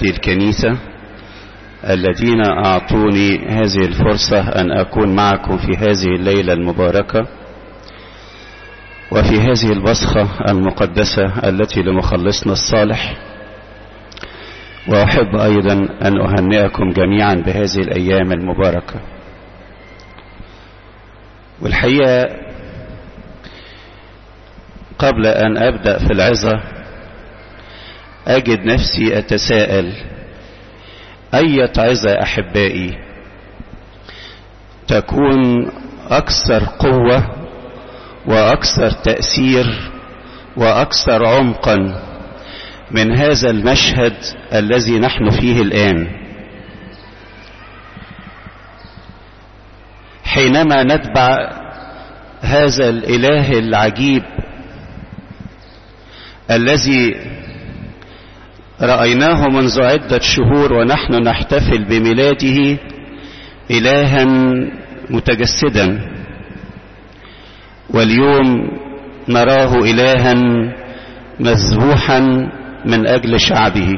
أساتذتي الكنيسة الذين أعطوني هذه الفرصة أن أكون معكم في هذه الليلة المباركة وفي هذه البصخة المقدسة التي لمخلصنا الصالح وأحب أيضا أن أهنئكم جميعا بهذه الأيام المباركة والحقيقة قبل أن أبدأ في العظة أجد نفسي أتساءل أية عظة أحبائي تكون أكثر قوة وأكثر تأثير وأكثر عمقا من هذا المشهد الذي نحن فيه الآن حينما نتبع هذا الإله العجيب الذي رأيناه منذ عدة شهور ونحن نحتفل بميلاده إلها متجسدا واليوم نراه إلها مذبوحا من أجل شعبه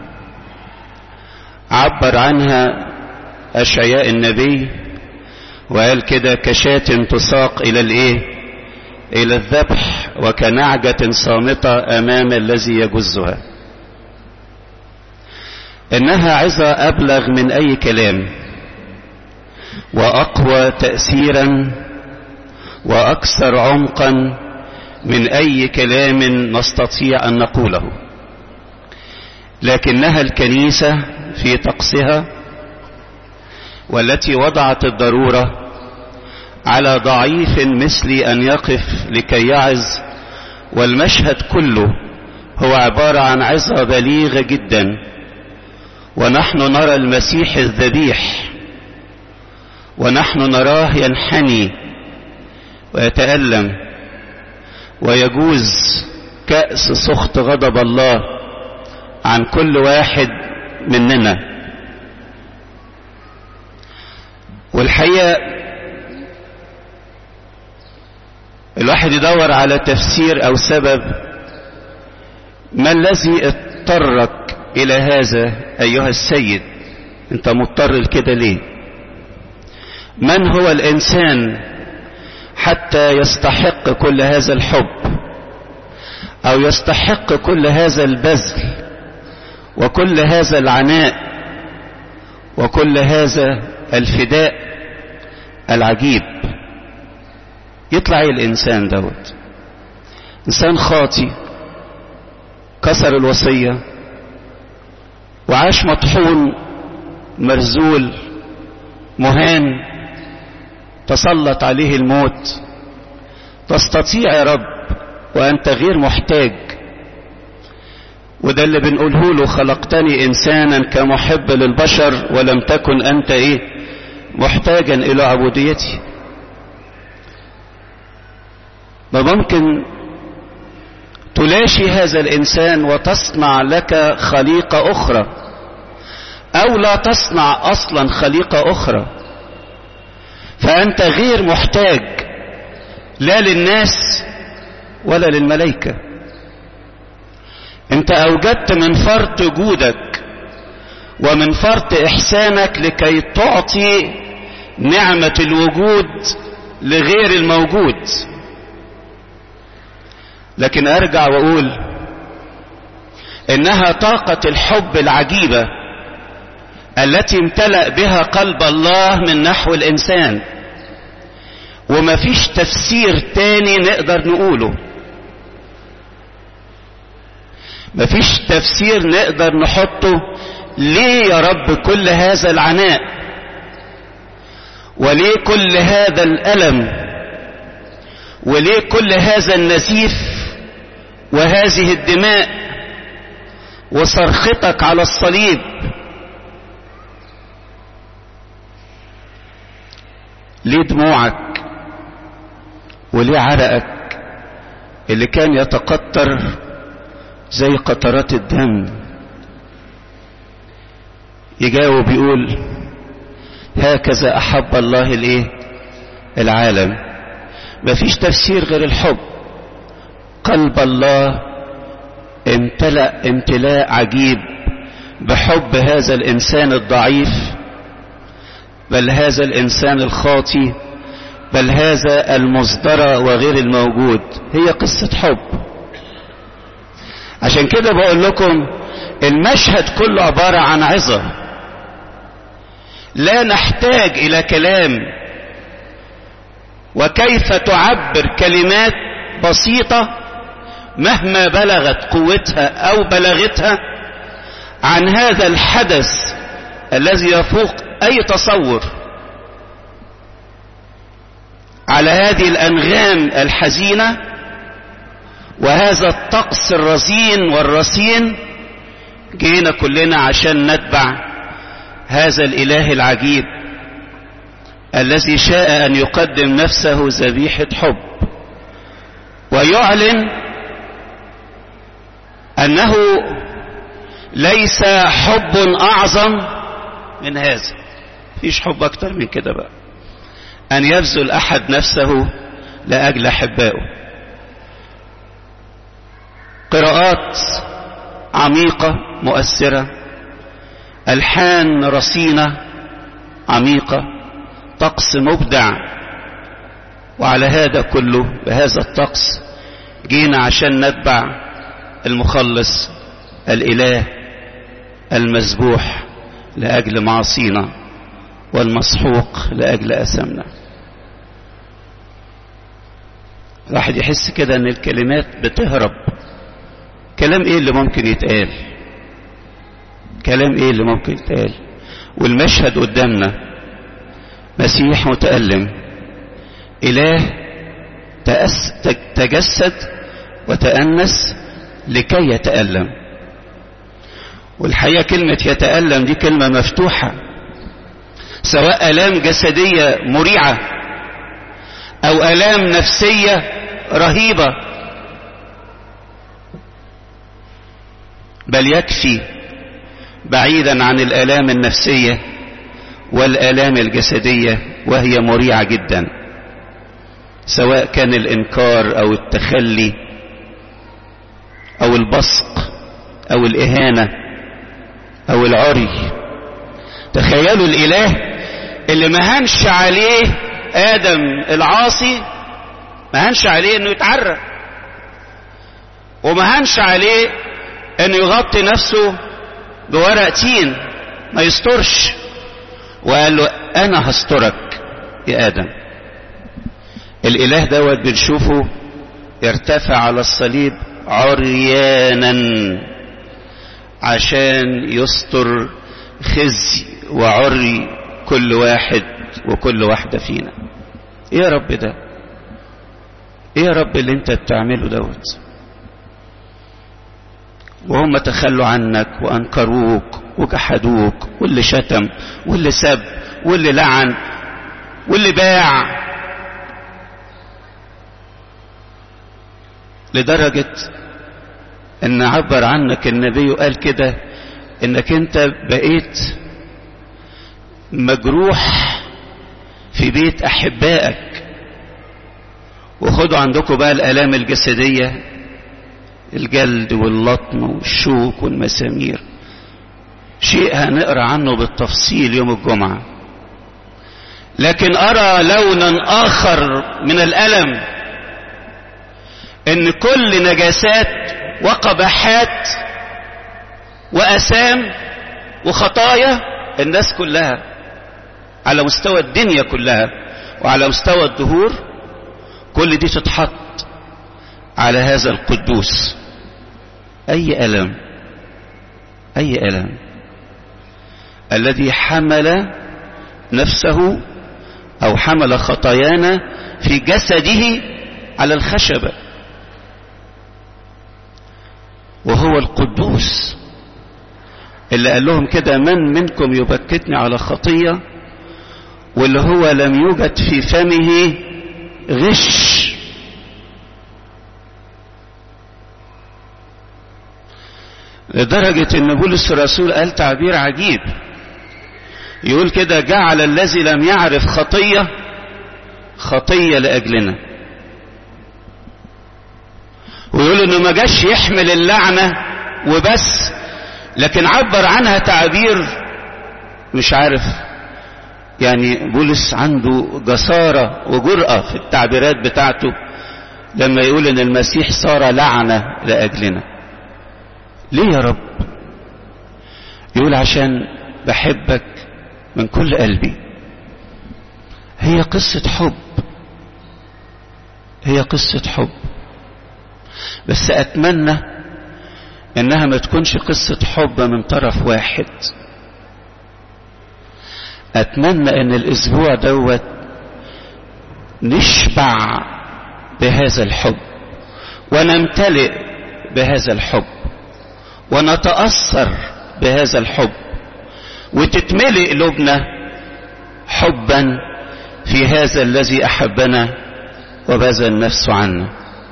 عبر عنها أشعياء النبي وقال كده كشاة تساق إلى الإيه إلى الذبح وكنعجة صامتة أمام الذي يجزها إنها عظة أبلغ من أي كلام وأقوى تأثيرا وأكثر عمقا من أي كلام نستطيع أن نقوله لكنها الكنيسة في طقسها والتي وضعت الضرورة على ضعيف مثلي أن يقف لكي يعظ والمشهد كله هو عبارة عن عظة بليغة جدا ونحن نرى المسيح الذبيح ونحن نراه ينحني ويتألم ويجوز كأس سخط غضب الله عن كل واحد مننا والحقيقة الواحد يدور على تفسير أو سبب ما الذي اضطرك إلى هذا أيها السيد أنت مضطر لكده ليه من هو الإنسان حتى يستحق كل هذا الحب أو يستحق كل هذا البذل وكل هذا العناء وكل هذا الفداء العجيب يطلع ايه الانسان دوت انسان خاطي كسر الوصية وعاش مطحون مرزول مهان تسلط عليه الموت تستطيع يا رب وانت غير محتاج وده اللي بنقوله له خلقتني انسانا كمحب للبشر ولم تكن انت ايه محتاجا الى عبوديتي ما ممكن تلاشي هذا الانسان وتصنع لك خليقة اخرى او لا تصنع اصلا خليقة اخرى فانت غير محتاج لا للناس ولا للملائكه انت اوجدت من فرط جودك ومن فرط احسانك لكي تعطي نعمة الوجود لغير الموجود لكن ارجع واقول انها طاقة الحب العجيبة التي امتلأ بها قلب الله من نحو الانسان ومفيش تفسير تاني نقدر نقوله مفيش تفسير نقدر نحطه ليه يا رب كل هذا العناء وليه كل هذا الألم وليه كل هذا النزيف وهذه الدماء وصرختك على الصليب ليه دموعك وليه عرقك اللي كان يتقطر زي قطرات الدم يجاوب يقول هكذا احب الله الايه العالم مفيش تفسير غير الحب قلب الله امتلأ امتلاء عجيب بحب هذا الإنسان الضعيف بل هذا الإنسان الخاطي بل هذا المصدر وغير الموجود هي قصة حب عشان كده بقول لكم المشهد كله عبارة عن عظة لا نحتاج إلى كلام وكيف تعبر كلمات بسيطة مهما بلغت قوتها أو بلغتها عن هذا الحدث الذي يفوق أي تصور على هذه الأنغام الحزينة وهذا الطقس الرزين والرصين جينا كلنا عشان نتبع هذا الإله العجيب الذي شاء أن يقدم نفسه ذبيحة حب ويعلن أنه ليس حب أعظم من هذا فيش حب أكتر من كده بقى أن يبذل أحد نفسه لأجل أحبائه قراءات عميقة مؤثرة ألحان رصينة عميقة طقس مبدع وعلى هذا كله بهذا الطقس جينا عشان نتبع المخلص الإله المذبوح لأجل معاصينا والمسحوق لأجل أثمنا الواحد يحس كده ان الكلمات بتهرب كلام ايه اللي ممكن يتقال كلام ايه اللي ممكن يتقال والمشهد قدامنا مسيح متألم إله تأس تجسد وتأنس لكي يتألم والحقيقة كلمة يتألم دي كلمة مفتوحة سواء آلام جسدية مريعة أو آلام نفسية رهيبة بل يكفي بعيدا عن الآلام النفسية والآلام الجسدية وهي مريعة جدا سواء كان الإنكار أو التخلي أو البصق أو الإهانة أو العري تخيلوا الإله اللي ما هنش عليه آدم العاصي ما هنش عليه إنه يتعرى وما هنش عليه إنه يغطي نفسه بورق تين ما يسترش وقال له انا هسترك يا ادم الاله دوت بنشوفه ارتفع على الصليب عريانا عشان يستر خزي وعري كل واحد وكل واحدة فينا ايه يا رب ده ايه يا رب اللي انت بتعمله دوت وهم تخلوا عنك وانكروك وجحدوك واللي شتم واللي سب واللي لعن واللي باع لدرجة ان عبر عنك النبي وقال كده انك انت بقيت مجروح في بيت احبائك وخدوا عندكم بقى الالام الجسدية الجلد واللطم والشوك والمسامير شيء هنقرا عنه بالتفصيل يوم الجمعة لكن ارى لونا اخر من الالم ان كل نجاسات وقبحات واسام وخطايا الناس كلها على مستوى الدنيا كلها وعلى مستوى الدهور كل دي تتحط على هذا القدوس اي الم اي الم الذي حمل نفسه او حمل خطايانا في جسده على الخشبه وهو القدوس اللي قال لهم كده من منكم يبكتني على خطيه واللي هو لم يوجد في فمه غش لدرجة ان بولس الرسول قال تعبير عجيب يقول كده جعل الذي لم يعرف خطية خطية لأجلنا ويقول انه ما جاش يحمل اللعنة وبس لكن عبر عنها تعبير مش عارف يعني بولس عنده جسارة وجرأة في التعبيرات بتاعته لما يقول ان المسيح صار لعنة لأجلنا ليه يا رب يقول عشان بحبك من كل قلبي هي قصة حب هي قصة حب بس أتمنى إنها ما تكونش قصة حب من طرف واحد أتمنى إن الأسبوع دوت نشبع بهذا الحب ونمتلئ بهذا الحب ونتأثر بهذا الحب وتتملئ قلوبنا حبا في هذا الذي أحبنا وبذل نفسه عنا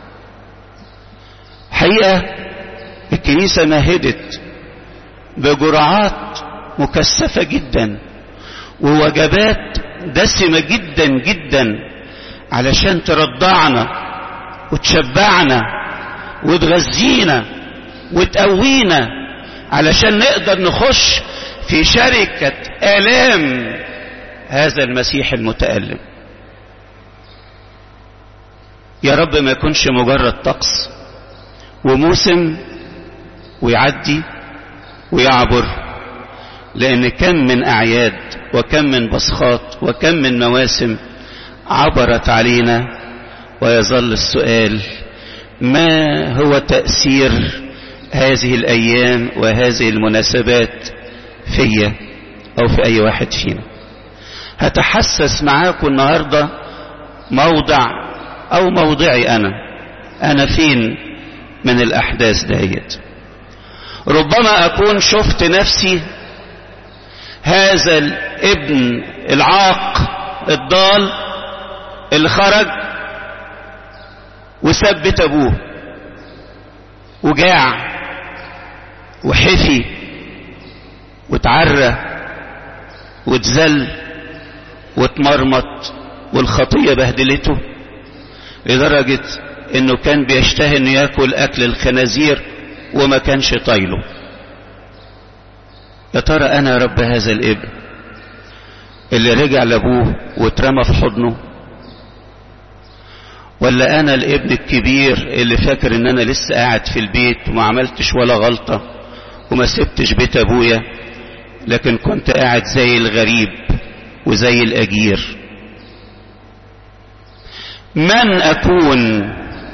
حقيقة الكنيسة مهدت بجرعات مكثفة جدا ووجبات دسمة جدا جدا علشان ترضعنا وتشبعنا وتغذينا وتقوينا علشان نقدر نخش في شركة آلام هذا المسيح المتألم يا رب ما يكونش مجرد طقس وموسم ويعدي ويعبر لأن كم من أعياد وكم من بصخات وكم من مواسم عبرت علينا ويظل السؤال ما هو تأثير هذه الأيام وهذه المناسبات فيا أو في أي واحد فينا هتحسس معاكم النهاردة موضع أو موضعي أنا أنا فين من الأحداث دهيت ربما أكون شفت نفسي هذا الابن العاق الضال اللي خرج وثبت أبوه وجاع وحفي وتعرى واتذل واتمرمط والخطية بهدلته لدرجة انه كان بيشتهي انه ياكل اكل الخنازير وما كانش طايله يا ترى انا يا رب هذا الابن اللي رجع لابوه واترمى في حضنه ولا انا الابن الكبير اللي فاكر ان انا لسه قاعد في البيت وما عملتش ولا غلطة وما سبتش بيت ابويا لكن كنت قاعد زي الغريب وزي الاجير من اكون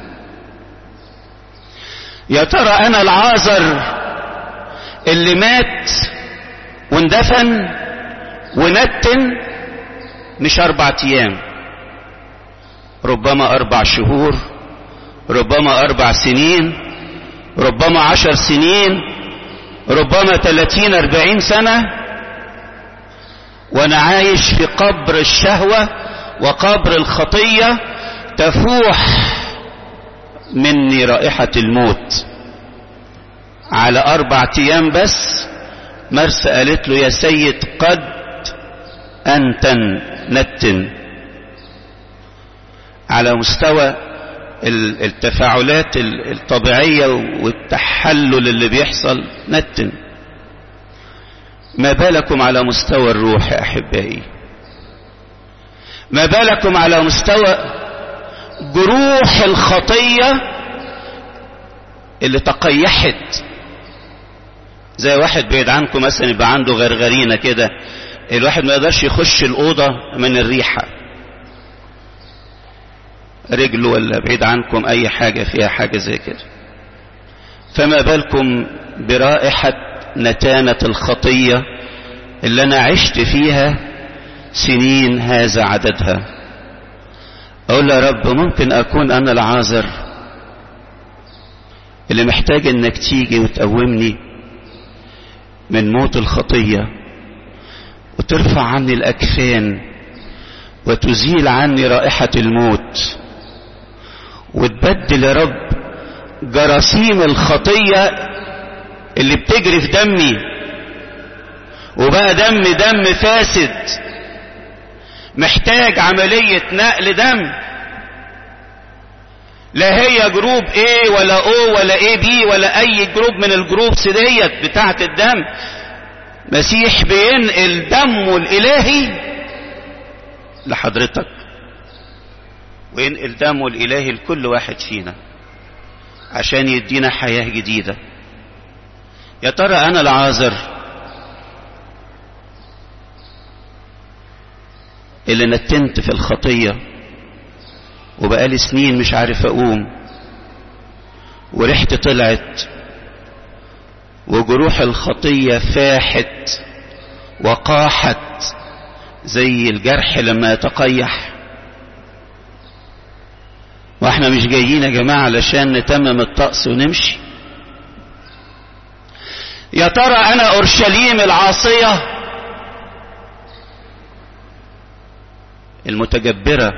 يا ترى انا العازر اللي مات واندفن ونتن مش اربع ايام ربما اربع شهور ربما اربع سنين ربما عشر سنين ربما تلاتين اربعين سنة وانا عايش في قبر الشهوة وقبر الخطية تفوح مني رائحة الموت على اربع ايام بس مرسى قالت له يا سيد قد انتن نتن على مستوى التفاعلات الطبيعية والتحلل اللي بيحصل نتن ما بالكم على مستوى الروح يا أحبائي ما بالكم على مستوى جروح الخطية اللي تقيحت زي واحد بعيد عنكم مثلا يبقى عنده غرغرينة كده الواحد ما يقدرش يخش الأوضة من الريحة رجله ولا بعيد عنكم أي حاجة فيها حاجة زي كده فما بالكم برائحة نتانة الخطية اللي أنا عشت فيها سنين هذا عددها أقول يا رب ممكن أكون أنا العازر اللي محتاج إنك تيجي وتقومني من موت الخطية وترفع عني الأكفان وتزيل عني رائحة الموت وتبدل يا رب جراثيم الخطية اللي بتجري في دمي وبقى دم دم فاسد محتاج عملية نقل دم لا هي جروب ايه ولا او ولا اي بي ولا اي جروب من الجروبس ديت بتاعة الدم مسيح بينقل دمه الالهي لحضرتك وينقل دمه الالهي لكل واحد فينا عشان يدينا حياة جديدة يا ترى انا العازر اللي نتنت في الخطية وبقالي سنين مش عارف اقوم وريحتي طلعت وجروح الخطية فاحت وقاحت زي الجرح لما يتقيح واحنا مش جايين يا جماعة علشان نتمم الطقس ونمشي يا ترى انا اورشليم العاصية المتجبرة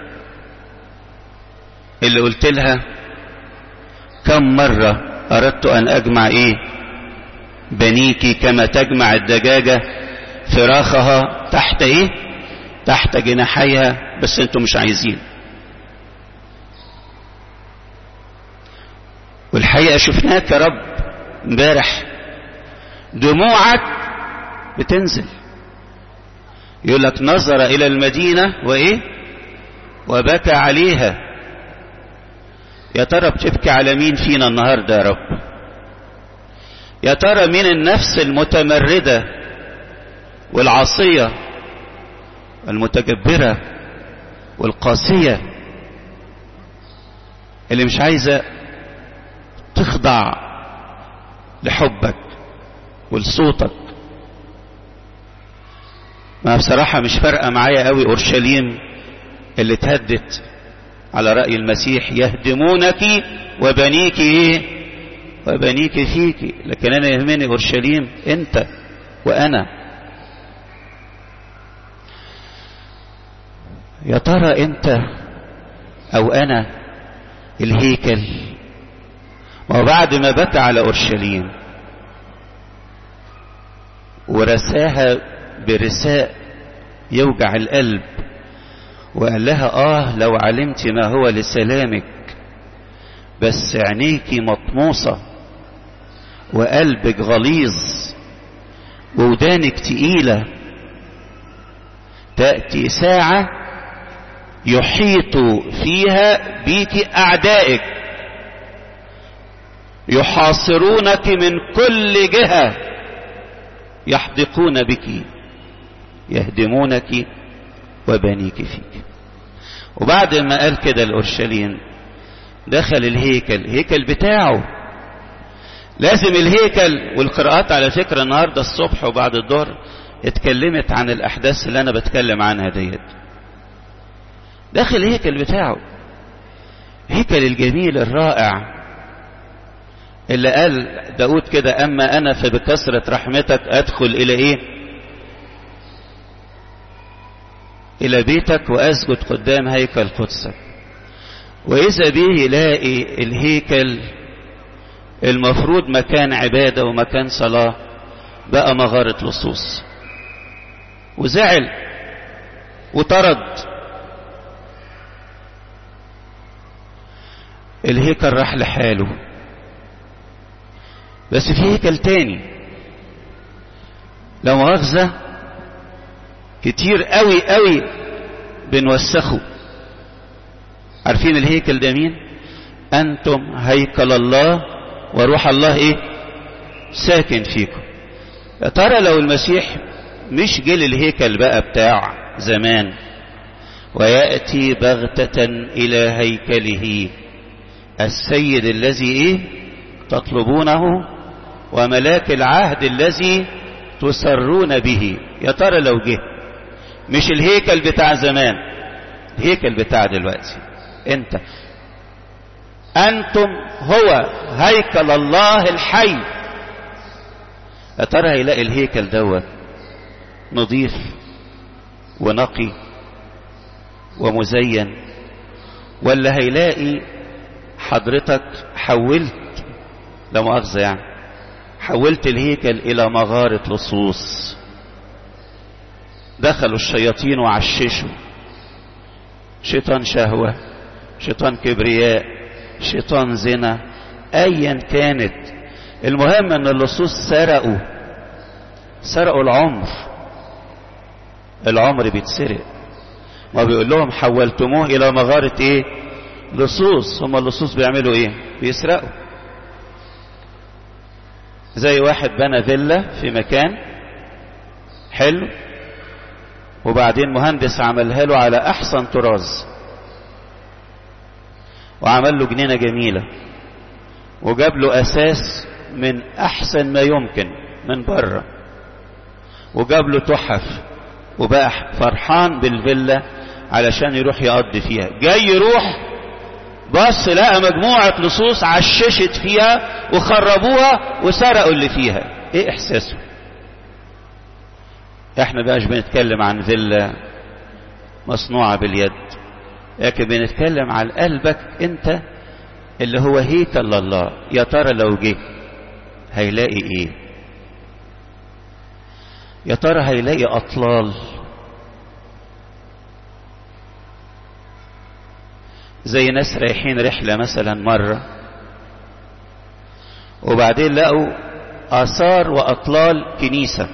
اللي قلت لها كم مرة اردت ان اجمع ايه بنيكي كما تجمع الدجاجة فراخها تحت ايه تحت جناحيها بس انتوا مش عايزين والحقيقة شفناك يا رب امبارح دموعك بتنزل يقول لك نظر الى المدينة وايه وبكى عليها يا ترى بتبكي على مين فينا النهاردة يا رب يا ترى مين النفس المتمردة والعاصية والمتجبرة والقاسية اللي مش عايزة تخضع لحبك ولصوتك ما بصراحة مش فارقة معايا قوي أورشليم اللي اتهدت على رأي المسيح يهدمونك وبنيك ايه وبنيك فيك لكن انا يهمني اورشليم انت وانا يا ترى انت او انا الهيكل وبعد ما بكى على اورشليم ورساها برساء يوجع القلب وقال لها اه لو علمت ما هو لسلامك بس عينيكي مطموسة وقلبك غليظ ودانك تقيلة تأتي ساعة يحيط فيها بيك أعدائك يحاصرونك من كل جهة يحدقون بك يهدمونك وبنيك فيك وبعد ما قال كده الأورشليم دخل الهيكل الهيكل بتاعه لازم الهيكل والقراءات على فكرة النهاردة الصبح وبعد الظهر اتكلمت عن الأحداث اللي أنا بتكلم عنها ديت داخل الهيكل بتاعه هيكل الجميل الرائع اللي قال داود كده أما أنا فبكثرة رحمتك أدخل إلى إيه إلى بيتك وأسجد قدام هيكل قدسك وإذا به يلاقي الهيكل المفروض مكان عبادة ومكان صلاة بقى مغارة لصوص وزعل وطرد الهيكل راح لحاله بس في هيكل تاني لو مؤاخذة كتير قوي قوي بنوسخه عارفين الهيكل ده مين انتم هيكل الله وروح الله ايه ساكن فيكم يا ترى لو المسيح مش جه للهيكل بقى بتاع زمان وياتي بغته الى هيكله السيد الذي ايه تطلبونه وملاك العهد الذي تسرون به يا ترى لو جه مش الهيكل بتاع زمان الهيكل بتاع دلوقتي انت انتم هو هيكل الله الحي يا ترى هيلاقي الهيكل دوت نظيف ونقي ومزين ولا هيلاقي حضرتك حولت لا مؤاخذة يعني حولت الهيكل الى مغارة لصوص دخلوا الشياطين وعششوا شيطان شهوة شيطان كبرياء شيطان زنا ايا كانت المهم ان اللصوص سرقوا سرقوا العمر العمر بيتسرق ما بيقول لهم حولتموه الى مغارة ايه لصوص هم اللصوص بيعملوا ايه بيسرقوا زي واحد بنى فيلا في مكان حلو وبعدين مهندس عملها له على احسن طراز وعمل له جنينة جميلة وجاب له اساس من احسن ما يمكن من بره وجاب له تحف وبقى فرحان بالفيلا علشان يروح يقضي فيها جاي يروح بص لقى مجموعة لصوص عششت فيها وخربوها وسرقوا اللي فيها ايه احساسه احنا بقاش بنتكلم عن فيلا مصنوعة باليد لكن بنتكلم على قلبك انت اللي هو هيكل لله يا ترى لو جه هيلاقي ايه يا ترى هيلاقي اطلال زي ناس رايحين رحلة مثلا مرة وبعدين لقوا آثار وأطلال كنيسة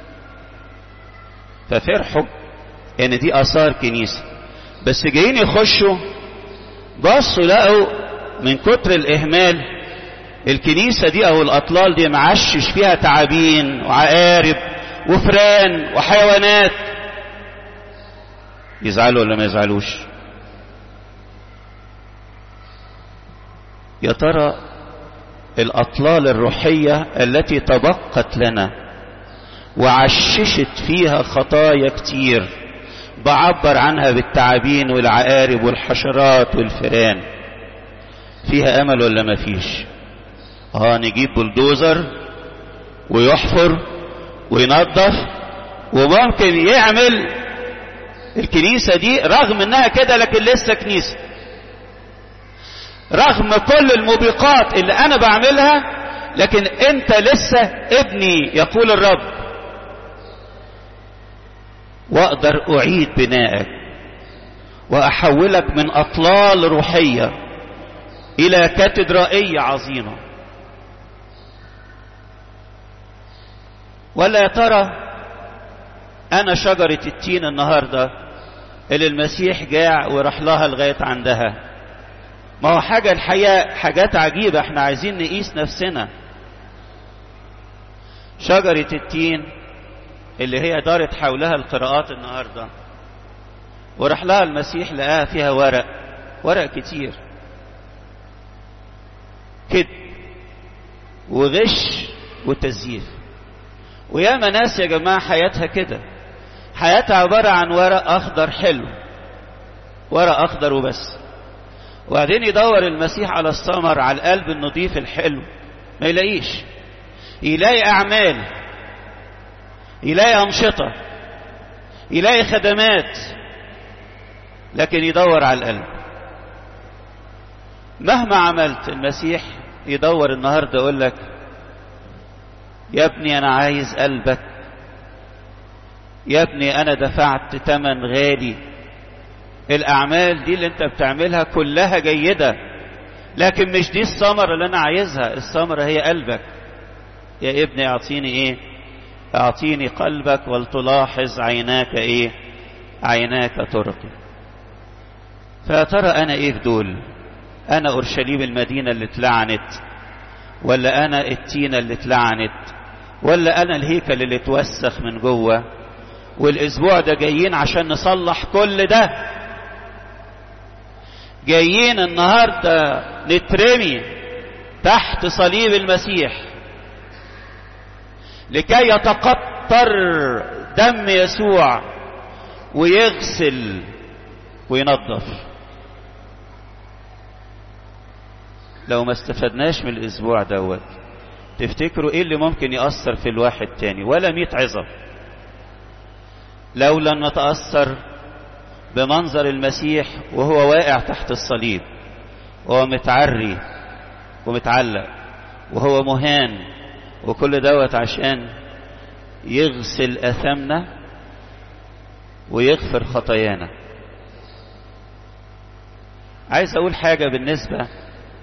ففرحوا إن دي آثار كنيسة بس جايين يخشوا بصوا لقوا من كتر الإهمال الكنيسة دي أو الأطلال دي معشش فيها تعابين وعقارب وفران وحيوانات يزعلوا ولا ما يزعلوش يا ترى الأطلال الروحية التي تبقت لنا وعششت فيها خطايا كتير بعبر عنها بالتعابين والعقارب والحشرات والفئران فيها أمل ولا ما فيش اه نجيب بلدوزر ويحفر وينظف وممكن يعمل الكنيسة دي رغم انها كده لكن لسه كنيسة رغم كل الموبقات اللي انا بعملها لكن انت لسه ابني يقول الرب واقدر اعيد بنائك واحولك من اطلال روحية الى كاتدرائية عظيمة ولا يا ترى انا شجرة التين النهاردة اللي المسيح جاع وراح لها لغاية عندها ما هو حاجة الحقيقة حاجات عجيبة احنا عايزين نقيس نفسنا شجرة التين اللي هي دارت حولها القراءات النهاردة وراح لها المسيح لقاها فيها ورق ورق كتير كذب وغش وتزييف وياما ناس يا جماعة حياتها كده حياتها عبارة عن ورق أخضر حلو ورق أخضر وبس وبعدين يدور المسيح على الثمر على القلب النظيف الحلو ما يلاقيش يلاقي أعمال يلاقي أنشطة يلاقي خدمات لكن يدور على القلب مهما عملت المسيح يدور النهاردة يقول لك يا ابني أنا عايز قلبك يا ابني أنا دفعت تمن غالي الأعمال دي اللي أنت بتعملها كلها جيدة لكن مش دي الثمرة اللي أنا عايزها الثمرة هي قلبك يا ابني أعطيني إيه أعطيني قلبك ولتلاحظ عيناك إيه عيناك طرقي فيا ترى أنا إيه في دول أنا أورشليم المدينة اللي اتلعنت ولا أنا التينة اللي اتلعنت ولا أنا الهيكل اللي اتوسخ من جوه والأسبوع ده جايين عشان نصلح كل ده جايين النهاردة نترمي تحت صليب المسيح لكي يتقطر دم يسوع ويغسل وينظف لو ما استفدناش من الاسبوع دوت تفتكروا ايه اللي ممكن يأثر في الواحد تاني ولا ميت عظة لو لم نتأثر بمنظر المسيح وهو واقع تحت الصليب وهو متعري ومتعلق وهو مهان وكل دوت عشان يغسل أثامنا ويغفر خطايانا عايز أقول حاجة بالنسبة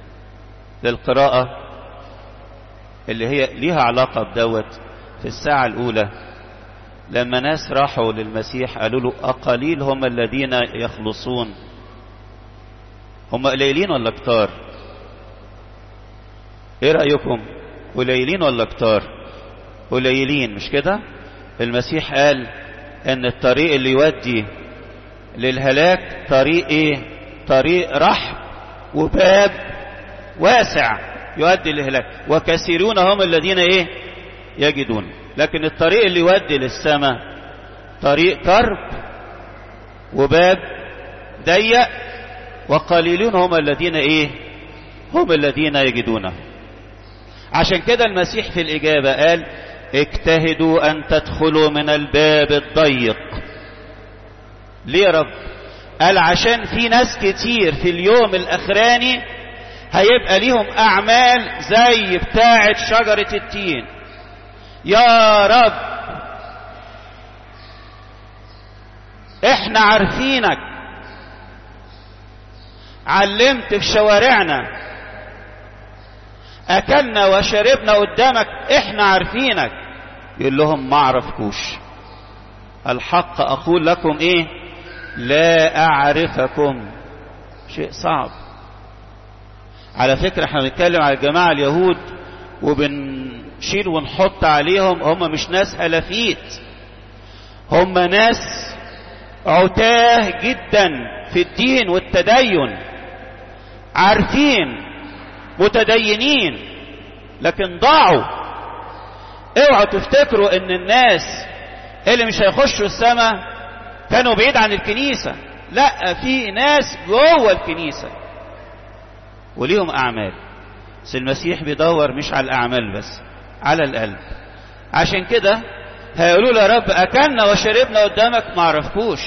للقراءة اللي هي ليها علاقة بدوت في الساعة الأولى لما ناس راحوا للمسيح قالوا له أقليل هم الذين يخلصون هم قليلين ولا كتار ايه رأيكم قليلين ولا كتار قليلين مش كده المسيح قال ان الطريق اللي يودي للهلاك طريق ايه طريق رحب وباب واسع يؤدي للهلاك وكثيرون هم الذين ايه يجدون لكن الطريق اللي يودي للسماء طريق كرب وباب ضيق وقليلون هم الذين ايه هم الذين يجدونه عشان كده المسيح في الإجابة قال اجتهدوا أن تدخلوا من الباب الضيق ليه يا رب قال عشان في ناس كتير في اليوم الأخراني هيبقى ليهم أعمال زي بتاعة شجرة التين يا رب احنا عارفينك علمت في شوارعنا اكلنا وشربنا قدامك احنا عارفينك يقول لهم ما اعرفكوش الحق اقول لكم ايه لا اعرفكم شيء صعب على فكرة احنا بنتكلم على الجماعة اليهود وبنشيل ونحط عليهم هم مش ناس هلافيت هم ناس عتاه جدا في الدين والتدين عارفين متدينين لكن ضاعوا اوعوا تفتكروا ان الناس اللي مش هيخشوا السماء كانوا بعيد عن الكنيسة لا في ناس جوه الكنيسة وليهم اعمال بس المسيح بيدور مش على الاعمال بس على القلب عشان كده هيقولوا له يا رب اكلنا وشربنا قدامك ما عرفكوش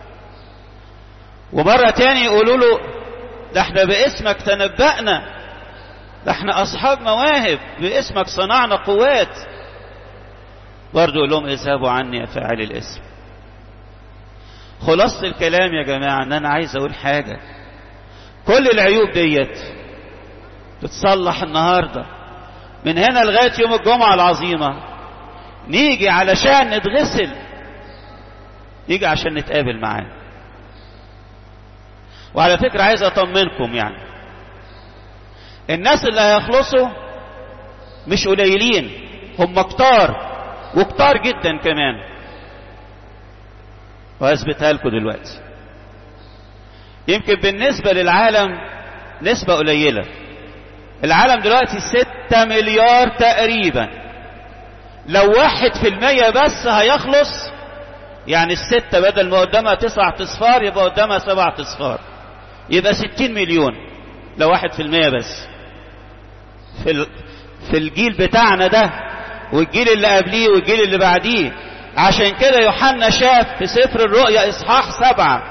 ومرة تاني يقولوا له ده احنا باسمك تنبأنا ده احنا اصحاب مواهب باسمك صنعنا قوات برضه يقول لهم اذهبوا عني يا فاعل الاسم خلاصة الكلام يا جماعة ان انا عايز اقول حاجة كل العيوب ديت تتصلح النهاردة من هنا لغاية يوم الجمعة العظيمة نيجي علشان نتغسل نيجي عشان نتقابل معاه وعلى فكرة عايز اطمنكم يعني الناس اللي هيخلصوا مش قليلين هم كتار وكتار جدا كمان وهثبتها لكم دلوقتي يمكن بالنسبة للعالم نسبة قليلة العالم دلوقتي ستة مليار تقريبا لو واحد في المية بس هيخلص يعني الستة بدل ما قدامها تسعة اصفار يبقى قدامها سبعة اصفار يبقى ستين مليون لو واحد في المية بس في, في الجيل بتاعنا ده والجيل اللي قبليه والجيل اللي بعديه عشان كده يوحنا شاف في سفر الرؤيا اصحاح سبعة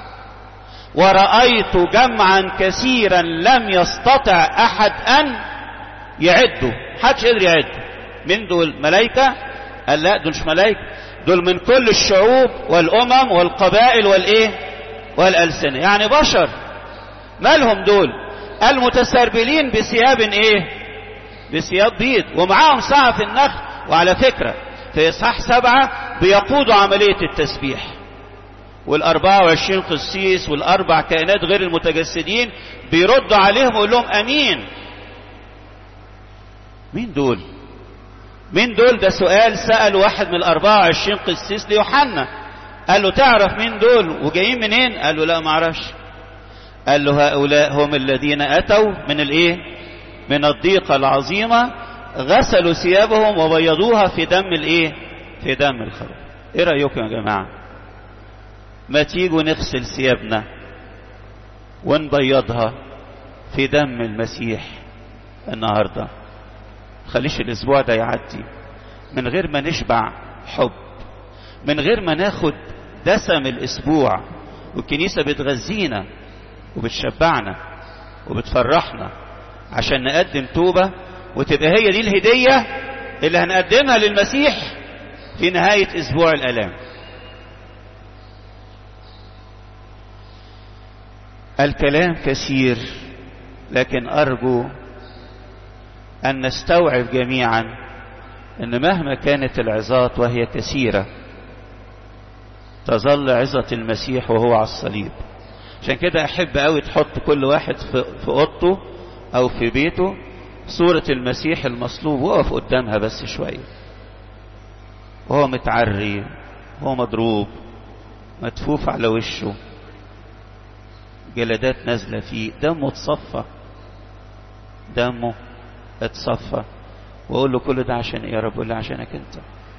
ورأيت جمعا كثيرا لم يستطع احد ان يعده حدش يقدر يعده من دول ملائكة قال لا دول مش ملائكة دول من كل الشعوب والامم والقبائل والايه والالسنة يعني بشر مالهم دول المتسربلين بثياب ايه بثياب بيض ومعاهم ساعة في النخل وعلى فكرة في إصحاح سبعة بيقودوا عملية التسبيح والأربعة وعشرين قسيس والأربع كائنات غير المتجسدين بيردوا عليهم ويقول لهم أمين مين دول مين دول ده سؤال سأل واحد من الأربعة وعشرين قسيس ليوحنا قال له تعرف مين دول وجايين منين قال له لا معرفش قال له هؤلاء هم الذين أتوا من الإيه من الضيقة العظيمة غسلوا ثيابهم وبيضوها في دم الإيه في دم الخروف إيه رأيكم يا جماعة ما تيجوا نغسل ثيابنا ونبيضها في دم المسيح النهاردة خليش الأسبوع ده يعدي من غير ما نشبع حب من غير ما ناخد دسم الأسبوع والكنيسة بتغذينا وبتشبعنا وبتفرحنا عشان نقدم توبة وتبقى هي دي الهدية اللي هنقدمها للمسيح في نهاية أسبوع الألام الكلام كثير لكن أرجو أن نستوعب جميعا أن مهما كانت العظات وهي كثيرة تظل عظة المسيح وهو على الصليب عشان كده أحب أوي تحط كل واحد في, في أوضته أو في بيته صورة المسيح المصلوب وقف قدامها بس شوية وهو متعري وهو مضروب مدفوف على وشه جلدات نازلة فيه دمه اتصفى دمه اتصفى واقول له كل ده عشان ايه يا رب يقول لي عشانك انت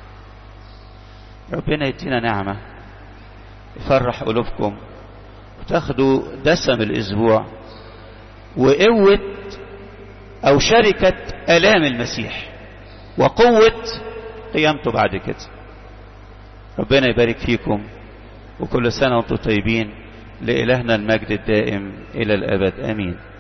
ربنا يدينا نعمة يفرح قلوبكم وتاخدوا دسم الاسبوع وقوة او شركة الام المسيح وقوة قيامته بعد كده ربنا يبارك فيكم وكل سنة وانتم طيبين لإلهنا المجد الدائم إلى الأبد آمين